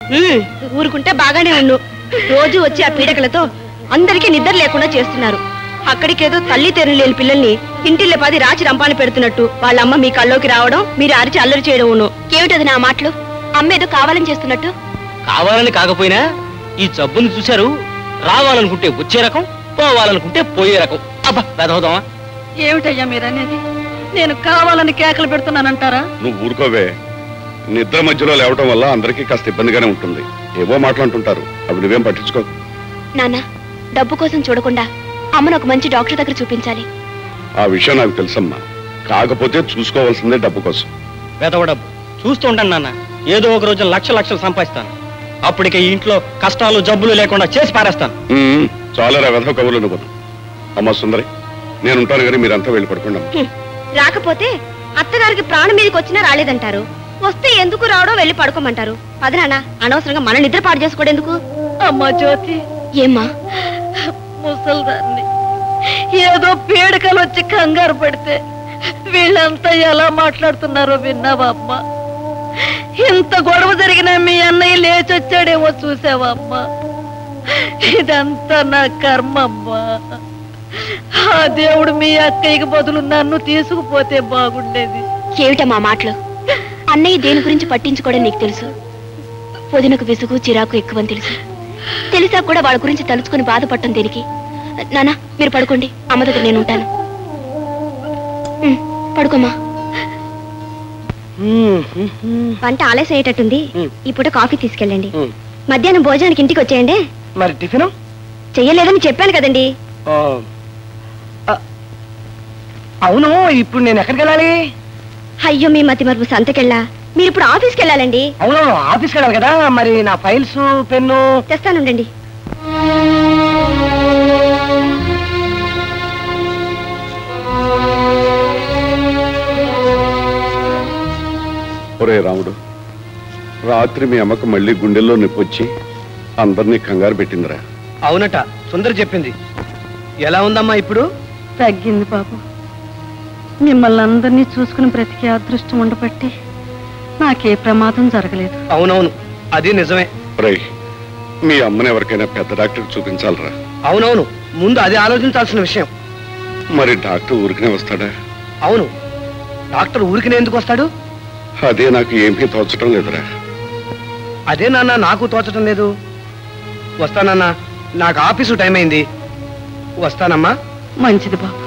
ఉమ్, ఊరుకుంటే బాగానే ఉండు రోజు వచ్చి ఆ పీడకలతో అందరికీ నిద్ర లేకుండా చేస్తున్నారు అక్కడికేదో తల్లి తెరలు లేని పిల్లల్ని ఇంటిల్లే పది రాచి రంపాన్ని పెడుతున్నట్టు వాళ్ళ అమ్మ మీ కల్లోకి రావడం మీరు అరిచి అల్లరి చేయడం ఏమిటది నా మాటలు అమ్మ ఏదో కావాలని చేస్తున్నట్టు కావాలని కాకపోయినా ఈ జబ్బుని చూశారు రావాలనుకుంటే వచ్చే రకం పోవాలనుకుంటే పోయే రకం అబ్బా వెదవుదామా ఏమిటయ్యా మీరనేది నేను కావాలని కేకలు పెడుతున్నానంటారా నువ్వు ఊరుకోవే నిద్ర మధ్యలో లేవటం వల్ల అందరికీ కాస్త ఇబ్బందిగానే ఉంటుంది ఏవో మాట్లాడుతుంటారు అవి నువ్వేం పట్టించుకో నాన్న డబ్బు కోసం చూడకుండా అమ్మను ఒక మంచి డాక్టర్ దగ్గర చూపించాలి ఆ విషయం నాకు తెలుసమ్మా కాకపోతే చూసుకోవాల్సిందే డబ్బు కోసం వెదవ డబ్బు చూస్తూ ఉంటాను నాన్న ఏదో ఒక రోజు లక్ష లక్షలు సంపాదిస్తాను అప్పటికే ఈ ఇంట్లో కష్టాలు జబ్బులు లేకుండా చేసి పారేస్తాను ఉమ్, చాలా రా వెధవ కబుర్లు నువ్వు అమ్మా సుందరి నేను ఉంటాను కానీ మీరంతా వెళ్ళి పడుకోండి అమ్మా. రాకపోతే అత్తగారికి ప్రాణం మీదకి వచ్చినా రాలేదంటారు వస్తే ఎందుకు రావడం వెళ్ళి పడుకోమంటారు పదనాన్న అనవసరంగా మన నిద్ర పాడు చేసుకోవడం ఎందుకు అమ్మా జ్యోతి ఏమ్మా ముసల్దాన్ని ఏదో పీడకలు వచ్చి కంగారు పడితే వీళ్ళంతా ఎలా మాట్లాడుతున్నారో విన్నావా అమ్మా ఇంత గొడవ జరిగిన మీ అన్నయ్య లేచొచ్చాడేమో చూసావా అమ్మా ఇదంతా నా కర్మ అమ్మా ఆ దేవుడు మీ అక్కయ్యకి బదులు నన్ను తీసుకుపోతే బాగుండేది ఏమిటమ్మా మాటలు అన్నయ్య దేని గురించి పట్టించుకోవడం నీకు తెలుసు వదినకు విసుగు చిరాకు ఎక్కువని తెలుసు తెలిసా కూడా వాళ్ళ గురించి తలుచుకొని బాధపడటం దేనికి నానా మీరు పడుకోండి అమ్మ దగ్గర నేను ఉంటాను ఉమ్, పడుకోమ్మా వంట ఆలస్యం అయ్యేటట్టుంది ఈ పూట కాఫీ తీసుకెళ్ళండి మధ్యాహ్నం భోజనానికి ఇంటికి వచ్చేయండి మరి టిఫిన్ చెయ్యలేదని చెప్పాను కదండి అవును ఇప్పుడు నేను ఎక్కడికి వెళ్ళాలి అయ్యో మీ మతి మరుపు సంతకెళ్ళా మీరు ఇప్పుడు ఆఫీస్కి వెళ్ళాలండి అవును ఆఫీస్కి వెళ్ళాలి కదా మరి నా ఫైల్స్ పెన్ను తెస్తానుండండి ఒరే రాముడు రాత్రి మీ అమ్మకు మళ్ళీ గుండెల్లో నొప్పి వచ్చి అందరినీ కంగారు పెట్టిందిరా అవునట సుందరి చెప్పింది ఎలా ఉందమ్మా ఇప్పుడు తగ్గింది బాబు మిమ్మల్ని అందరినీ చూసుకుని బ్రతికే అదృష్టం ఉండబట్టి నాకే ప్రమాదం జరగలేదు అవునవును అది నిజమే రై మీ అమ్మని ఎవరికైనా పెద్ద డాక్టర్ చూపించాలరా అవునవును ముందు అది ఆలోచించాల్సిన విషయం మరి డాక్టర్ ఊరికనే వస్తాడా అవును డాక్టర్ ఊరికి ఎందుకు వస్తాడు అదే నాకు ఏమీ తోచటం లేదురా అదే నాన్న నాకు తోచటం లేదు వస్తానన్నా నాకు ఆఫీసు టైం అయింది వస్తానమ్మా మంచిది బాబు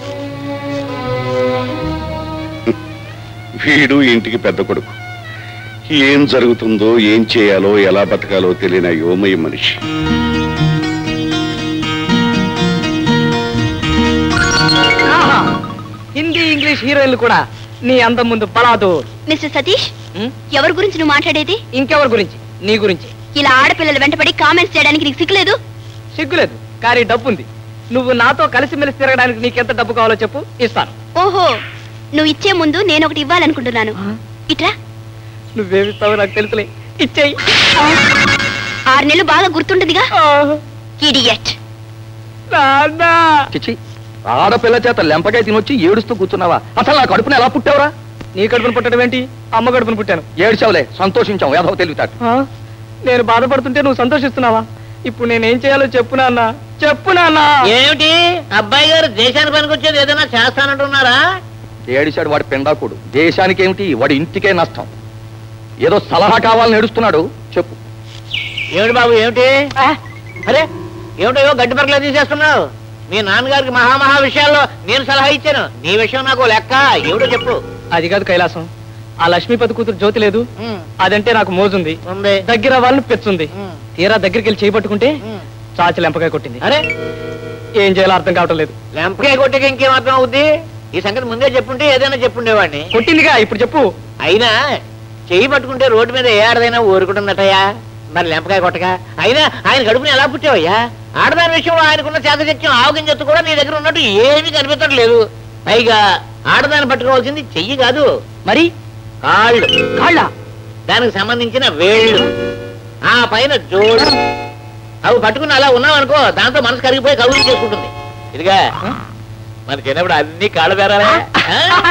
వీడు ఇంటికి పెద్ద కొడుకు ఏం జరుగుతుందో ఏం చేయాలో ఎలా బతకాలో తెలియని యోమయ మనిషి ఆహా! హిందీ ఇంగ్లీష్ హీరోయిన్లు కూడా నీ అందం ముందు పలాదు మిస్టర్ సతీష్ ఎవరి గురించి నువ్వు మాట్లాడేది ఇంకెవరి గురించి నీ గురించి ఇలా ఆడపిల్లల వెంటపడి కామెంట్స్ చేయడానికి నీకు సిగ్గులేదు సిగ్గులేదు కానీ డబ్బు ఉంది నువ్వు నాతో కలిసిమెలిసి తిరగడానికి నీకెంత డబ్బు కావాలో చెప్పు ఇస్తాను ఓహో నువ్వు ఇచ్చే ముందు నేను ఒకటి ఇవ్వాలనుకుంటున్నాను ఇట్రా నువ్వేమిస్తావో నాకు తెలుసులే ఇచ్చేయి ఆరు నెలలు బాగా గుర్తుంటుందిగా ఇడియట్ చిచి ఆడపిల్ల చేత లెంపకాయ తినొచ్చి ఏడుస్తూ కూర్చున్నావా అసలు నా కడుపున ఎలా పుట్టావురా నీ కడుపును పుట్టడం ఏంటి అమ్మ కడుపును పుట్టాను ఏడ్చావులే సంతోషించాం ఏదో తెలివితాడు ఆ? నేను బాధపడుతుంటే నువ్వు సంతోషిస్తున్నావా ఇప్పుడు నేనేం చేయాలో చెప్పు నాన్న చెప్పు నాన్న ఏమిటి అబ్బాయి గారు దేశానికి పనికొచ్చేది ఏదైనా చేస్తానంటున్నారా ఏడిశాడు వాడి పెండాకుడు దేశానికి ఏమిటి వాడి ఇంటికే నష్టం ఏదో సలహా కావాలని ఏడుస్తున్నాడు చెప్పు ఏమిటి బాబు ఏమిటి అరే ఏమిటో గడ్డి పరకలు తీసేస్తున్నావు మీ నాన్నగారికి మహామహా విషయాల్లో నేను సలహా ఇచ్చాను నీ విషయం నాకు లెక్క ఏమిటో చెప్పు అది కాదు కైలాసం ఆ లక్ష్మీపతి కూతురు జ్యోతి లేదు అదంటే నాకు మోజుంది ఉంది దగ్గర వాళ్ళని పెచ్చుంది తీరా దగ్గరికి వెళ్ళి చేయబట్టుకుంటే చాచి లెంపకాయ కొట్టింది అరే ఏం చేయాలో అర్థం కావటం లేదు లెంపకాయ కొట్టక ఇంకేం అర్థం అవుద్ది ఈ సంగతి ముందే చెప్పుంటే ఏదైనా చెప్పుండేవాడిని కొట్టిందిగా ఇప్పుడు చెప్పు అయినా చెయ్యి పట్టుకుంటే రోడ్డు మీద ఏ ఆడదైనా ఊరుకుంటుందటయ్యా మరి లెంపకాయ కొట్టగా అయినా ఆయన గడుపుని ఎలా పుట్టావయ్యా ఆడదాని విషయంలో ఆయనకున్న చేతచత్యం ఆవగింజత్తు కూడా నీ దగ్గర ఉన్నట్టు ఏమీ కనిపించడం లేదు పైగా ఆడదాన్ని పట్టుకోవాల్సింది చెయ్యి కాదు మరి కాళ్ళు కాళ్ళ దానికి సంబంధించిన వేళ్ళు ఆ పైన జోడు అవి పట్టుకుని అలా ఉన్నావనుకో దాంతో మనసు కరిగిపోయి కవులు చేసుకుంటుంది ఇదిగా మరి చిన్నప్పుడు అన్ని కాళ్ళ బేరాలే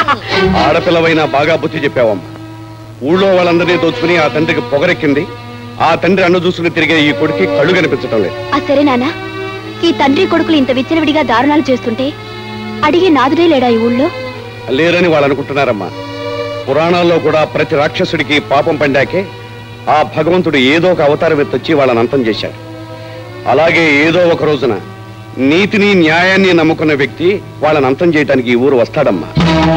ఆడపిల్లవైనా బాగా బుద్ధి చెప్పావమ్మా ఊళ్ళో వాళ్ళందరినీ దోచుకుని ఆ తండ్రికి పొగరెక్కింది ఆ తండ్రి అన్న చూసుకుని తిరిగే ఈ కొడుక్కి కళ్ళు కనిపించటం లేదు ఆ సరే నాన్న ఈ తండ్రి కొడుకులు ఇంత విచ్చలవిడిగా దారుణాలు చేస్తుంటే అడిగే నాదుడే లేడా ఈ ఊళ్ళో లేరని వాళ్ళు అనుకుంటున్నారమ్మా పురాణాల్లో కూడా ప్రతి రాక్షసుడికి పాపం పండాకే ఆ భగవంతుడు ఏదో ఒక అవతారం ఎత్తొచ్చి వాళ్ళని అంతం చేశాడు అలాగే ఏదో ఒక రోజున నీతిని న్యాయాన్ని నమ్ముకున్న వ్యక్తి వాళ్ళని అంతం చేయడానికి ఈ ఊరు వస్తాడమ్మా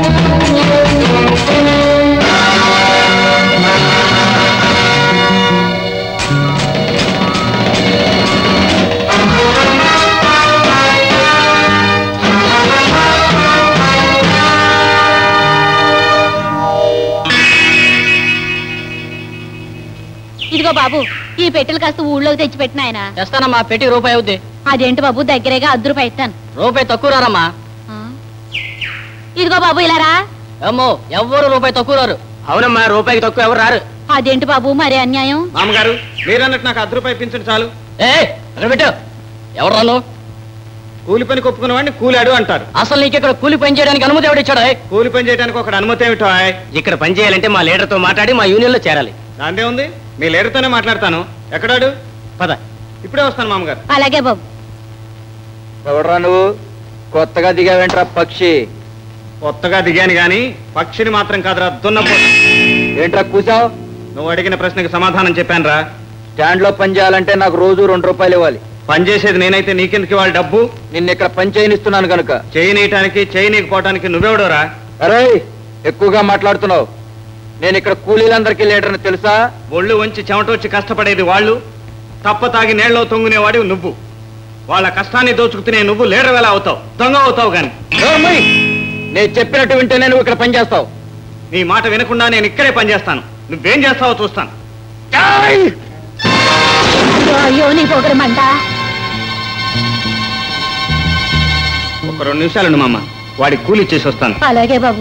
ఇదిగో బాబు ఈ పెట్టెలు కాస్త ఊళ్ళోకి తెచ్చి పెట్టిన ఆయన తెస్తానమ్మా పెట్టి రూపాయి అవుద్ది అదేంటి బాబు దగ్గరేగా అద్దు రూపాయి ఇస్తాను రూపాయి తక్కువ రారమ్మా ఇదిగో బాబు ఇలా రా అమ్మో ఎవ్వరు రూపాయి తక్కువ రారు అవునమ్మా రూపాయికి తక్కువ ఎవరు రారు అదేంటి బాబు మరి అన్యాయం మామగారు మీరన్నట్టు నాకు అర్ధ రూపాయి ఇప్పించండి చాలు ఏ అక్కడ పెట్టు ఎవరు రాను కూలి పని కొప్పుకున్న వాడిని కూలాడు అంటారు అసలు నీకు ఇక్కడ కూలి పని చేయడానికి అనుమతి ఎవడిచ్చాడు కూలి పని చేయడానికి ఒక అనుమతి ఏమిటో ఇక్కడ పని చేయాలంటే మా లీడర్తో మాట్లాడి మా యూనియన్ లో చేరాలి దాందే ఉంది మీ లీడర్తోనే మాట్లాడతాను ఎక్కడాడు పద ఇప్పుడే వస్తాను మామగారు అలాగే బాబు ఎవడరా నువ్వు కొత్తగా దిగావేంట్రా పక్షి కొత్తగా దిగాను గాని పక్షిని మాత్రం కాదురా దున్నపో ఏంట్రా కూసావు నువ్వు అడిగిన ప్రశ్నకి సమాధానం చెప్పాను రా స్టాండ్ లో పని చేయాలంటే నాకు రోజు రెండు రూపాయలు ఇవ్వాలి పని చేసేది నేనైతే నీకెందుకు వాళ్ళ డబ్బు నిన్న ఇక్కడ పని చేయనిస్తున్నాను కనుక చేయనీయటానికి చేయనీయకపోవటానికి నువ్వెవడోరా అరే ఎక్కువగా మాట్లాడుతున్నావు నేను ఇక్కడ కూలీలందరికీ లీడర్ని తెలుసా ఒళ్ళు వంచి చెమటొచ్చి కష్టపడేది వాళ్ళు తప్ప తాగి నీళ్ళలో తొంగునేవాడివి నువ్వు వాళ్ళ కష్టాన్ని దోచుకుతునే నువ్వు లీడర్ ఎలా అవుతావు దొంగ అవుతావు గాని నోర్మయ్! నేను చెప్పినట్టు వింటేనే నువ్వు ఇక్కడ పని చేస్తావు నీ మాట వినకుండా నేను ఇక్కడే పని చేస్తాను నువ్వేం చేస్తావో చూస్తాను అయ్యో నీ పొగరు మంట ఒక రెండు నిమిషాలు మామ వాడికి కూలి ఇచ్చేసి వస్తాను అలాగే బాబు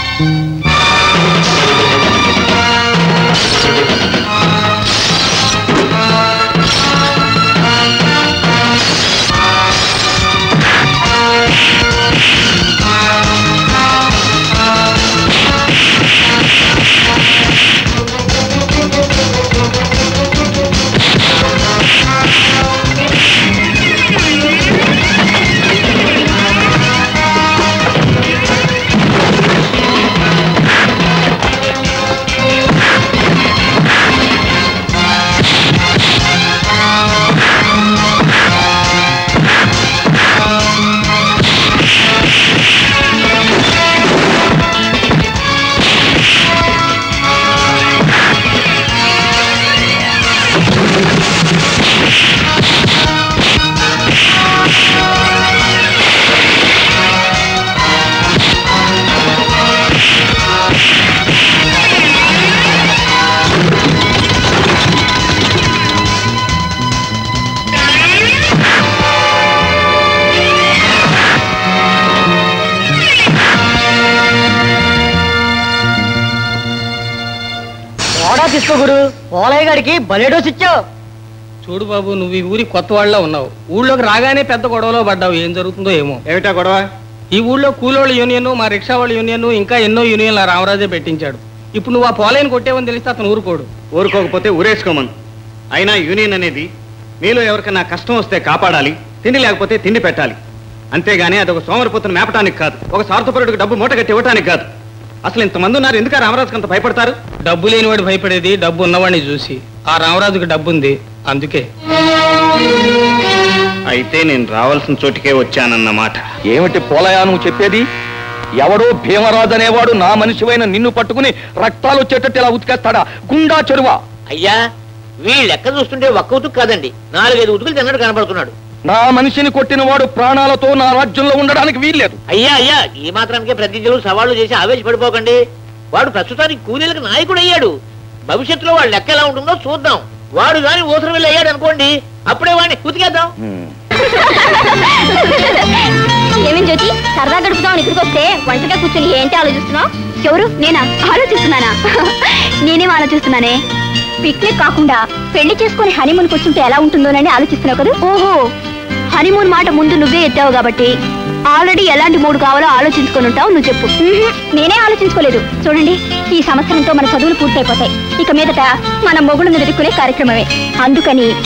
ఓడా తీసుకో గురు పోలయ్య గారికి బలేడోస్ ఇచ్చావు చూడు బాబు నువ్వు ఈ ఊరి కొత్త వాళ్ళ ఉన్నావు ఊళ్ళోకి రాగానే పెద్ద గొడవలో పడ్డావు ఏం జరుగుతుందో ఏమో ఏమిటా గొడవ ఈ ఊళ్ళో కూలోళ్ళ యూనియన్ మా రిక్షా వాళ్ళ యూనియన్ ఇంకా ఎన్నో యూనియన్లు ఆ రామరాజే పెట్టించాడు ఇప్పుడు నువ్వు ఆ పోలయ్యని కొట్టేవని తెలిస్తే అతను ఊరుకోడు ఊరుకోకపోతే ఊరేసుకోమను అయినా యూనియన్ అనేది మీలో ఎవరికైనా కష్టం వస్తే కాపాడాలి తిండి లేకపోతే తిండి పెట్టాలి అంతేగాని అది ఒక సోమరిపోతును మేపటానికి కాదు ఒక స్వార్థపరుడికి డబ్బు మూట కట్టి ఇవ్వటానికి కాదు అసలు ఇంతమంది ఉన్నారు ఎందుకు ఆ రామరాజుకి అంత భయపడతారు డబ్బు లేనివాడు భయపడేది డబ్బు ఉన్నవాడిని చూసి ఆ రామరాజుకి డబ్బు ఉంది అందుకే అయితే నేను రావాల్సిన చోటికే వచ్చానన్నమాట ఏమిటి పోలయా నువ్వు చెప్పేది ఎవడో భీమరాజు అనేవాడు నా మనిషివైన నిన్ను పట్టుకుని రక్తాలు వచ్చేటట్టు ఇలా ఉతికేస్తాడా గుండా చెరువా అయ్యా వీళ్ళు లెక్క చూస్తుంటే ఒక్క ఉతుకు కాదండి నాలుగైదు ఉతుకులు తిన్నట్టు కనబడుతున్నాడు నా మనిషిని కొట్టిన వాడు ప్రాణాలతో నా రాజ్యంలో ఉండడానికి వీల్లేదు అయ్యా అయ్యా ఈ మాత్రానికే ప్రతిజ్ఞలు సవాళ్లు చేసి ఆవేశపడిపోకండి వాడు ప్రస్తుతానికి కూలీలకు నాయకుడు అయ్యాడు భవిష్యత్తులో వాడు లెక్క ఎలా ఉంటుందో చూద్దాం వాడు గాని ఊసర వెళ్ళి అయ్యాడు అనుకోండి అప్పుడే వాడిని ఉతికేద్దాం ఏమేం జ్యోతి సరదా గడుపుదాం ఇక్కడికి వస్తే వంటగా కూర్చొని ఏంటి ఆలోచిస్తున్నావు ఎవరు నేనా ఆలోచిస్తున్నానా నేనేం ఆలోచిస్తున్నానే పిక్నిక్ కాకుండా పెళ్లి చేసుకుని హనీమూన్ కూర్చుంటే ఎలా ఉంటుందోనని ఆలోచిస్తున్నావు కదా ఓహో హనీమూన్ మాట ముందు నువ్వే ఎత్తావు కాబట్టి ఆల్రెడీ ఎలాంటి మూడు కావాలో ఆలోచించుకొని ఉంటావు నువ్వు చెప్పు ఉహుం, నేనే ఆలోచించుకోలేదు చూడండి ఈ సంవత్సరంతో మన చదువులు పూర్తయిపోతాయి ఇక మీదట మన మొగుళ్ళను వెతుక్కునే కార్యక్రమమే అందుకని